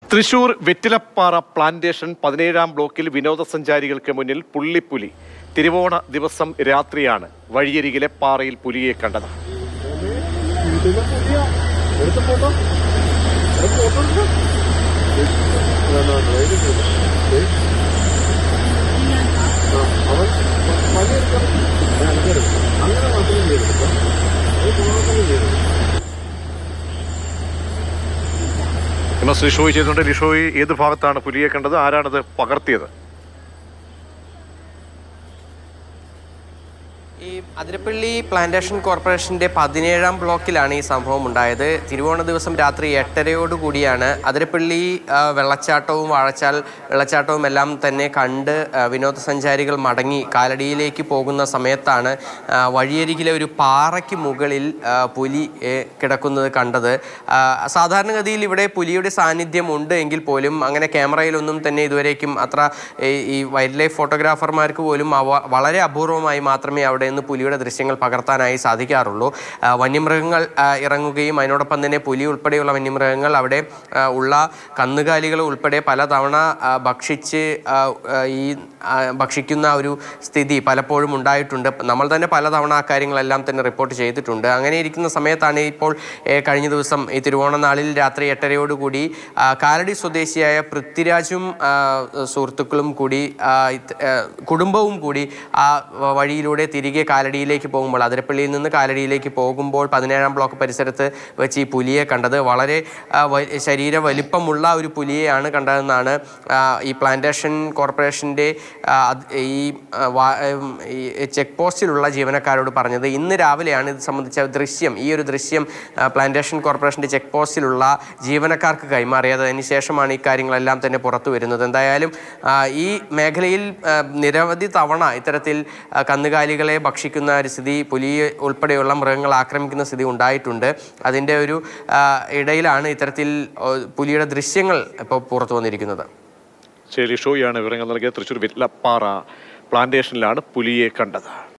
Thrissur Vettilappara plantation പതിനേഴാം ബ്ലോക്കിൽ വിനോദസഞ്ചാരികൾക്ക് മുന്നിൽ പുള്ളിപ്പുലി തിരുവോണ ദിവസം രാത്രിയാണ് വഴിയരികിലെ പാറയിൽ പുലിയെ കണ്ടത് എം എസ് ലിഷോയ് ചെയ്തിട്ടുണ്ട് ലിഷോയ് ഏത് ഭാഗത്താണ് പുലിയെ കണ്ടത് ആരാണത് പകർത്തിയത് ഈ അതിരപ്പള്ളി പ്ലാന്റേഷൻ കോർപ്പറേഷന്റെ പതിനേഴാം ബ്ലോക്കിലാണ് ഈ സംഭവം ഉണ്ടായത് തിരുവോണ ദിവസം രാത്രി എട്ടരയോട് കൂടിയാണ് അതിരപ്പള്ളി ആ, വെള്ളച്ചാട്ടവും വാഴച്ചാൽ വെള്ളച്ചാട്ടവും എല്ലാം തന്നെ കണ്ട് ആ, വിനോദസഞ്ചാരികൾ മടങ്ങി കാലടിയിലേക്ക് പോകുന്ന സമയത്താണ് ആ, വഴിയരികിലെ ഒരു പാറയ്ക്ക് മുകളിൽ ആ, പുലി ഏ, കിടക്കുന്നത് കണ്ടത് ആ, സാധാരണഗതിയിൽ ഇവിടെ പുലിയുടെ സാന്നിധ്യം ഉണ്ട് എങ്കിൽ പോലും അങ്ങനെ ക്യാമറയിലൊന്നും തന്നെ ഇതുവരേക്കും അത്ര ഈ ഈ വൈൽഡ് ലൈഫ് ഫോട്ടോഗ്രാഫർമാർക്ക് പോലും അവ വളരെ അപൂർവമായി മാത്രമേ അവിടെ നിന്ന് പുലിയുടെ ദൃശ്യങ്ങൾ പകർത്താനായി സാധിക്കാറുള്ളൂ ആ, വന്യമൃഗങ്ങൾ ആ, ഇറങ്ങുകയും അതിനോടൊപ്പം തന്നെ പുലി ഉൾപ്പെടെയുള്ള വന്യമൃഗങ്ങൾ അവിടെ ആ, ഉള്ള കന്നുകാലികൾ ഉൾപ്പെടെ പലതവണ ആ, ഭക്ഷിച്ച് ആ, ആ, ഈ ആ, ഭക്ഷിക്കുന്ന ഒരു സ്ഥിതി പലപ്പോഴും ഉണ്ടായിട്ടുണ്ട് നമ്മൾ തന്നെ പലതവണ ആ കാര്യങ്ങളെല്ലാം തന്നെ റിപ്പോർട്ട് ചെയ്തിട്ടുണ്ട് അങ്ങനെ ഇരിക്കുന്ന സമയത്താണ് ഇപ്പോൾ ഏ, കഴിഞ്ഞ ദിവസം ഈ തിരുവോണനാളിൽ രാത്രി എട്ടരയോടുകൂടി ആ, കാലടി സ്വദേശിയായ പൃഥ്വിരാജും ആ, സുഹൃത്തുക്കളും കൂടി ആ, ഇത്, ആ, കുടുംബവും കൂടി ആ വ- വഴിയിലൂടെ തിരികെ കാലടിയിലേക്ക് പോകുമ്പോൾ അതിരപ്പള്ളിയിൽ നിന്ന് കാലടിയിലേക്ക് പോകുമ്പോൾ പതിനേഴാം ബ്ലോക്ക് പരിസരത്ത് വെച്ച് ഈ പുലിയെ കണ്ടത് വളരെ ആ, വ- ശരീര വലിപ്പമുള്ള ഒരു പുലിയെയാണ് കണ്ടതെന്നാണ് ആ, ഈ പ്ലാന്റേഷൻ കോർപ്പറേഷൻ്റെ ആ, അത് ഈ ആ, വാ- ഉം, ഈ ചെക്ക് പോസ്റ്റിലുള്ള ജീവനക്കാരോട് പറഞ്ഞത് ഇന്ന് രാവിലെയാണ് ഇത് സംബന്ധിച്ച ദൃശ്യം ഈ ഒരു ദൃശ്യം ആ, പ്ലാന്റേഷൻ കോർപ്പറേഷൻ്റെ ചെക്ക് പോസ്റ്റിലുള്ള ജീവനക്കാർക്ക് കൈമാറിയത് അതിനുശേഷമാണ് ഈ കാര്യങ്ങളെല്ലാം തന്നെ പുറത്തു വരുന്നത് എന്തായാലും ആ, ഈ മേഖലയിൽ ആ, നിരവധി തവണ ഇത്തരത്തിൽ ആ, കന്നുകാലികളെ ഭക്ഷിക്കുന്ന ഒരു സ്ഥിതി പുലിയെ ഉൾപ്പെടെയുള്ള മൃഗങ്ങൾ ആക്രമിക്കുന്ന സ്ഥിതി ഉണ്ടായിട്ടുണ്ട് അതിൻ്റെ ഒരു ആ, ഇടയിലാണ് ഇത്തരത്തിൽ ഓ, പുലിയുടെ ദൃശ്യങ്ങൾ ഇപ്പോൾ പുറത്തു വന്നിരിക്കുന്നത് ശരി ലിഷോയാണ് വിവരങ്ങൾ നൽകിയത് തൃശൂർ വെറ്റിലപ്പാറ പ്ലാന്റേഷനിലാണ് പുലിയെ കണ്ടത്